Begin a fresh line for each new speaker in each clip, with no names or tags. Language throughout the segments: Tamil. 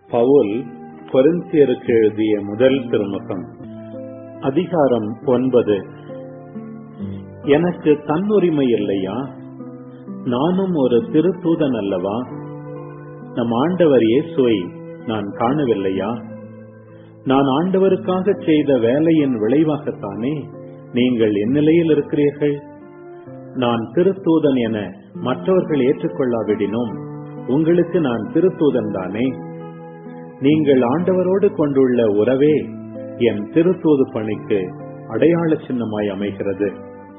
பவுல் கொரிந்தியருக்கு எழுதிய முதல் திருமுகம் அதிகாரம் ஒன்பது எனக்கு தன்னுரிமை இல்லையா நானும் ஒரு திருத்தூதன் அல்லவா நம் ஆண்டவர் இயேசுவை நான் காணவில்லையா நான் ஆண்டவருக்காக செய்த வேலையின் விளைவாகத்தானே நீங்கள் எந்நிலையில் இருக்கிறீர்கள் நான் திருத்தூதன் என மற்றவர்கள் ஏற்றுக்கொள்ளாவிடினும் உங்களுக்கு நான் திருத்தூதன் தானே நீங்கள் ஆண்டவரோடு கொண்டுள்ள உறவே என் திருத்தூது பணிக்கு அடையாள சின்னமாய் அமைகிறது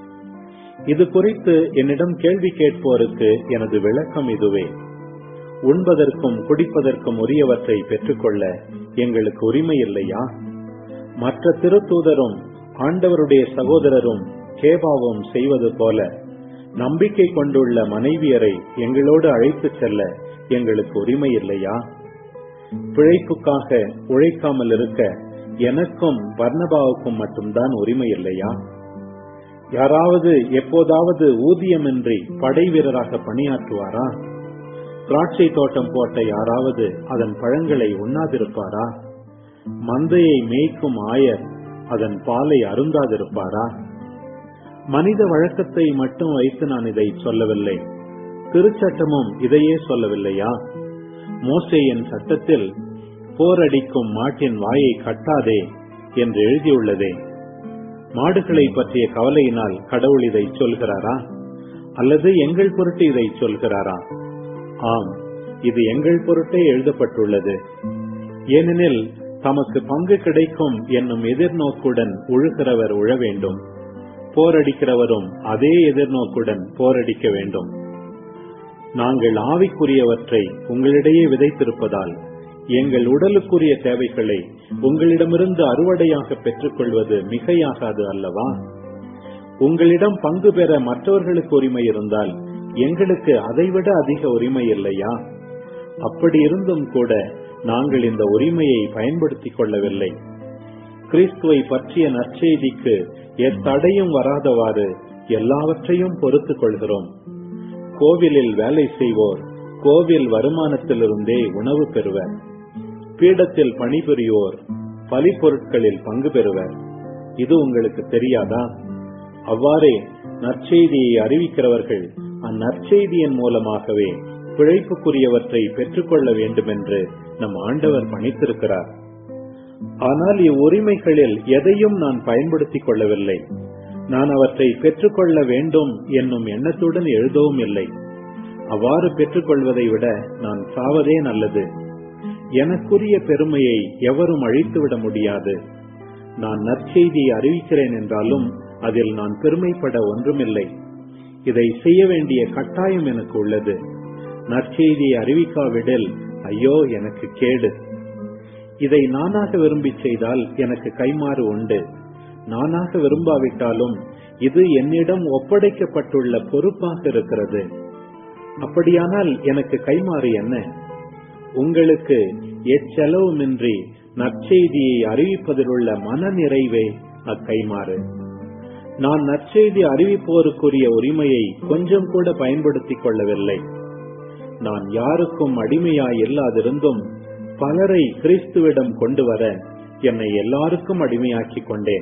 இது குறித்து என்னிடம் கேள்வி கேட்போருக்கு எனது விளக்கம் இதுவே உண்பதற்கும் குடிப்பதற்கும் உரியவற்றை பெற்றுக்கொள்ள எங்களுக்கு உரிமை இல்லையா மற்ற திருத்தூதரும் ஆண்டவருடைய சகோதரரும் கேபாவும் செய்வது போல நம்பிக்கை கொண்டுள்ள மனைவியரை எங்களோடு அழைத்துச் செல்ல எங்களுக்கு உரிமை இல்லையா பிழைப்புக்காக உழைக்காமல் இருக்க எனக்கும் வர்ணபாவுக்கும் மட்டும்தான் உரிமை இல்லையா யாராவது எப்போதாவது ஊதியமின்றி படை வீரராக பணியாற்றுவாரா திராட்சை தோட்டம் போட்ட யாராவது அதன் பழங்களை உண்ணாதிருப்பாரா மந்தையை மேய்க்கும் ஆயர் அதன் பாலை அருந்தாதிருப்பாரா மனித வழக்கத்தை மட்டும் வைத்து நான் இதை சொல்லவில்லை திருச்சட்டமும் இதையே சொல்லவில்லையா மோசேயின் சட்டத்தில் போரடிக்கும் மாட்டின் வாயை கட்டாதே என்று எழுதியுள்ளதே மாடுகளை பற்றிய கவலையினால் கடவுள் இதை சொல்கிறாரா அல்லது எங்கள் பொருட்டு இதை சொல்கிறாரா ஆம் இது எங்கள் பொருட்டே எழுதப்பட்டுள்ளது ஏனெனில் தமக்கு பங்கு கிடைக்கும் என்னும் எதிர்நோக்குடன் உழுகிறவர் உழ வேண்டும் போரடிக்கிறவரும் அதே எதிர்நோக்குடன் போரடிக்க வேண்டும் நாங்கள் ஆவிக்குரியவற்றை உங்களிடையே விதைத்திருப்பதால் எங்கள் உடலுக்குரிய தேவைகளை உங்களிடமிருந்து அறுவடையாக பெற்றுக்கொள்வது மிகையாகாது அல்லவா உங்களிடம் பங்கு பெற மற்றவர்களுக்கு உரிமை இருந்தால் எங்களுக்கு அதைவிட அதிக உரிமை இல்லையா அப்படி இருந்தும் கூட நாங்கள் இந்த உரிமையை பயன்படுத்திக் கொள்ளவில்லை கிறிஸ்துவை பற்றிய நற்செய்திக்கு எத்தடையும் வராதவாறு எல்லாவற்றையும் பொறுத்துக் கொள்கிறோம் கோவிலில் வேலை செய்வோர் கோவில் வருமானத்திலிருந்தே உணவு பெறுவர் பீடத்தில் பணிபுரியோர் பலிப்பொருட்களில் பங்கு பெறுவர் இது உங்களுக்கு தெரியாதா அவ்வாறே நற்செய்தியை அறிவிக்கிறவர்கள் அந்நற்செய்தியின் மூலமாகவே பிழைப்புக்குரியவற்றை பெற்றுக்கொள்ள வேண்டும் என்று நம் ஆண்டவர் பணித்திருக்கிறார் ஆனால் இவ்வுரிமைகளில் எதையும் நான் பயன்படுத்திக் கொள்ளவில்லை நான் அவற்றை பெற்றுக்கொள்ள வேண்டும் என்னும் எண்ணத்துடன் எழுதவும் இல்லை அவ்வாறு பெற்றுக்கொள்வதை விட நான் சாவதே நல்லது எனக்குரிய பெருமையை எவரும் அழித்துவிட முடியாது நான் நற்செய்தியை அறிவிக்கிறேன் என்றாலும் அதில் நான் பெருமைப்பட ஒன்றுமில்லை இதை செய்ய வேண்டிய கட்டாயம் எனக்கு உள்ளது நற்செய்தியை அறிவிக்காவிடில் ஐயோ எனக்கு கேடு இதை நானாக விரும்பி செய்தால் எனக்கு கைமாறு உண்டு நானாக விரும்பாவிட்டாலும் இது என்னிடம் ஒப்படைக்கப்பட்டுள்ள பொறுப்பாக இருக்கிறது அப்படியானால் எனக்கு கைமாறு என்ன உங்களுக்கு எச்செலவுமின்றி நற்செய்தியை அறிவிப்பதில் உள்ள மன நிறைவே அக்கைமாறு நான் நற்செய்தி அறிவிப்போருக்குரிய உரிமையை கொஞ்சம் கூட பயன்படுத்திக் கொள்ளவில்லை நான் யாருக்கும் அடிமையாய் இல்லாதிருந்தும் பலரை கிறிஸ்துவிடம் கொண்டு வர என்னை எல்லாருக்கும் அடிமையாக்கி கொண்டேன்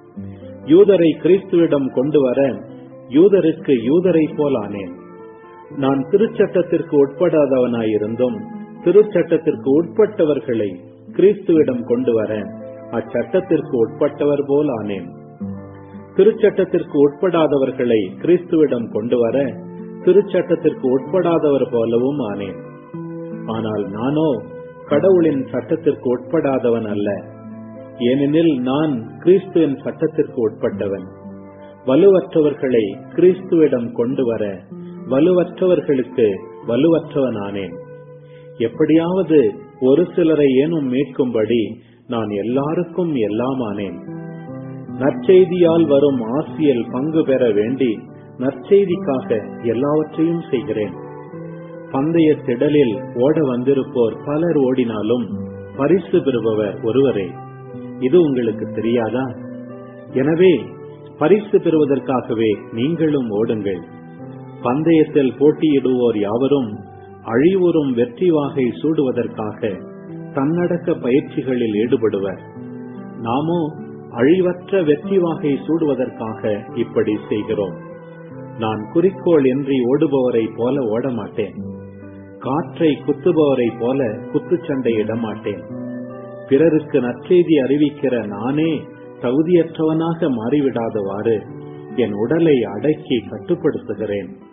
யூதரை கிறிஸ்துவிடம் கொண்டு வர யூதருக்கு யூதரை போல் ஆனேன் நான் திருச்சட்டத்திற்கு உட்படாதவனாயிருந்தும் திருச்சட்டத்திற்கு உட்பட்டவர்களை கிறிஸ்துவிடம் கொண்டு வர அச்சட்டத்திற்கு உட்பட்டவர் போல் ஆனேன் திருச்சட்டத்திற்கு உட்படாதவர்களை கிறிஸ்துவிடம் கொண்டு வர திருச்சட்டத்திற்கு உட்படாதவர் போலவும் ஆனேன் ஆனால் நானோ கடவுளின் சட்டத்திற்கு உட்படாதவன் அல்ல ஏனெனில் நான் கிறிஸ்துவின் சட்டத்திற்கு உட்பட்டவன் வலுவற்றவர்களை கிறிஸ்துவிடம் கொண்டு வர வலுவற்றவர்களுக்கு வலுவற்றவன் ஆனேன் எப்படியாவது ஒரு சிலரை ஏனும் மீட்கும்படி நான் எல்லாருக்கும் எல்லாமானேன் நற்செய்தியால் வரும் ஆசியில் பங்கு பெற வேண்டி நற்செய்திக்காக எல்லாவற்றையும் செய்கிறேன் பந்தய திடலில் ஓட வந்திருப்போர் பலர் ஓடினாலும் பரிசு பெறுபவர் ஒருவரே இது உங்களுக்கு தெரியாதா எனவே பரிசு பெறுவதற்காகவே நீங்களும் ஓடுங்கள் பந்தயத்தில் போட்டியிடுவோர் யாவரும் அழிவுறும் வெற்றி வாகை சூடுவதற்காக தன்னடக்க பயிற்சிகளில் ஈடுபடுவர் நாமோ அழிவற்ற வெற்றி வாகை சூடுவதற்காக இப்படி செய்கிறோம் நான் குறிக்கோள் இன்றி ஓடுபவரை போல ஓடமாட்டேன் காற்றை குத்துபவரை போல குத்துச்சண்டையிட மாட்டேன் பிறருக்கு நற்செய்தி அறிவிக்கிற நானே தகுதியற்றவனாக மாறிவிடாதவாறு என் உடலை அடக்கி கட்டுப்படுத்துகிறேன்